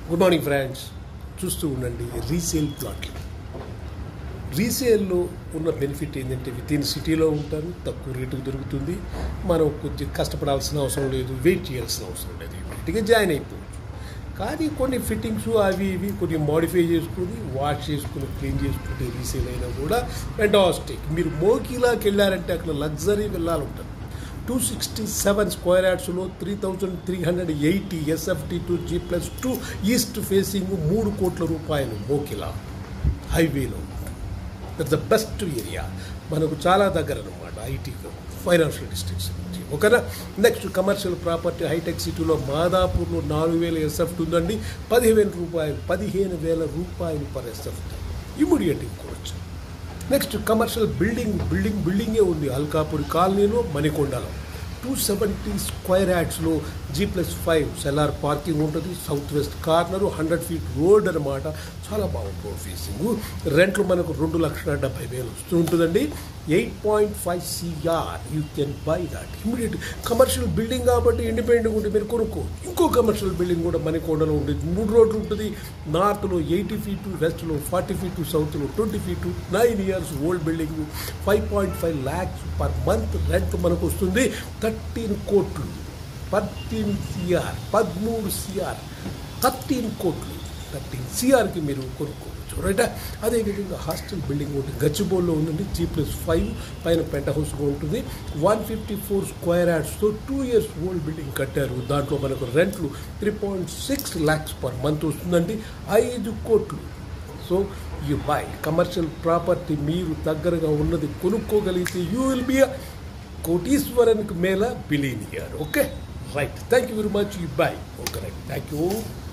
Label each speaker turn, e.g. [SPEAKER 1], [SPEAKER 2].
[SPEAKER 1] good morning friends చూస్తూ ఉండండి resale ప్లాట్లు రీసేల్లో ఉన్న బెనిఫిట్ ఏంటంటే విత్ ఇన్ సిటీలో ఉంటారు తక్కువ రేటుకు దొరుకుతుంది మనం కొంచెం కష్టపడాల్సిన అవసరం లేదు వెయిట్ చేయాల్సిన అవసరం లేదు ఇమీడియట్గా జాయిన్ అయిపోవచ్చు కానీ కొన్ని ఫిట్టింగ్స్ అవి ఇవి కొన్ని మాడిఫై చేసుకుని వాష్ చేసుకుని క్లీన్ చేసుకుంటే రీసేల్ అయినా కూడా ఫెంటాస్టిక్ మీరు మోకీలాకి వెళ్ళారంటే అక్కడ లగ్జరీ వెళ్ళాలంటారు టూ సిక్స్టీ సెవెన్ స్క్వేర్ యార్డ్స్లో three thousand three hundred eighty SFT two G plus two east facing మూడు కోట్ల రూపాయలు మోకిలా హైవేలో దట్ ద బెస్ట్ ఏరియా మనకు చాలా దగ్గర అనమాట ఐటీ ఫైనాన్షియల్ డిస్ట్రిక్ట్స్ నుంచి ఓకేనా నెక్స్ట్ కమర్షియల్ ప్రాపర్టీ హైటెక్ సిటీలో మాదాపూర్లో నాలుగు వేల ఎస్ఎఫ్ట్ ఉందండి పదిహేను రూపాయలు పదిహేను వేల రూపాయలు పర్ ఎస్ఎఫ్ట్ ఇమీడియట్గా కొనవచ్చు నెక్స్ట్ కమర్షియల్ బిల్డింగ్ బిల్డింగ్ బిల్డింగే ఉంది అల్కాపూరి కాలనీలో మణికొండలో టూ సెవెంటీ స్క్వేర్ యాడ్స్లో G plus five cellar parking ఉంటుంది south west corner hundred feet road అనమాట చాలా బాగుంది రోడ్ ఫేసింగ్ రెంట్లు మనకు రెండు లక్షల డెబ్బై వేలు వస్తూ ఉంటుందండి eight point five CR you can buy that immediate commercial building కాబట్టి ఇండిపెండెంట్ ఉంటే మీరు కొనుక్కో ఇంకో కమర్షియల్ బిల్డింగ్ కూడా మణికొండలో ఉంటుంది మూడు రోడ్లు ఉంటుంది నార్త్లో ఎయిటీ ఫీట్ వెస్ట్లో ఫార్టీ ఫీట్ సౌత్లో twenty feet nine years old building five point five lakhs per month rent మనకు వస్తుంది థర్టీన్ కోట్లు పద్దెనిమిది సిఆర్ పదమూడు సిఆర్ థర్టీన్ కోట్లు థర్టీన్ సిఆర్కి మీరు కొనుక్కోవచ్చు రైట్ అదేవిధంగా హాస్టల్ బిల్డింగ్ ఉంటుంది గచ్చిబౌల్లో ఉందండి జీ ప్లస్ ఫైవ్ పైన పెంట హౌస్గా ఉంటుంది వన్ ఫిఫ్టీ ఫోర్ స్క్వేర్ యార్డ్స్తో టూ ఇయర్స్ ఓల్డ్ బిల్డింగ్ కట్టారు దాంట్లో మనకు రెంట్లు three point six lakhs per month వస్తుందండి ఐదు కోట్లు so you buy commercial property మీరు దగ్గరగా ఉన్నది కొనుక్కోగలిగితే యూ విల్ బి కోటీశ్వరన్కి మేళ billionaire okay right thank you very much you bye okay right thank you